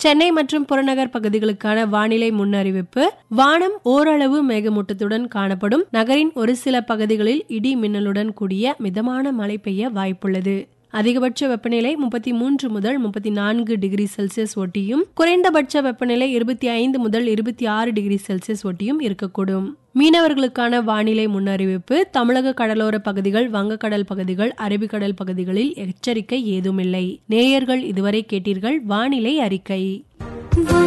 சென்னை மற்றும் புறநகர் பகுதிகளுக்கான வானிலை முன்னறிவிப்பு வானம் ஓரளவு மேகமூட்டத்துடன் காணப்படும் நகரின் ஒரு சில பகுதிகளில் இடி மின்னலுடன் கூடிய மிதமான மழை பெய்ய வாய்ப்புள்ளது அதிகபட்ச வெப்பநிலை முப்பத்தி மூன்று முதல் முப்பத்தி நான்கு டிகிரி செல்சியஸ் ஒட்டியும் குறைந்தபட்ச வெப்பநிலை இருபத்தி ஐந்து முதல் இருபத்தி ஆறு டிகிரி செல்சியஸ் ஒட்டியும் இருக்கக்கூடும் மீனவர்களுக்கான வானிலை முன்னறிவிப்பு தமிழக கடலோர பகுதிகள் வங்கக்கடல் பகுதிகள் அரபிக்கடல் பகுதிகளில் எச்சரிக்கை ஏதுமில்லை நேயர்கள் இதுவரை கேட்டீர்கள் வானிலை அறிக்கை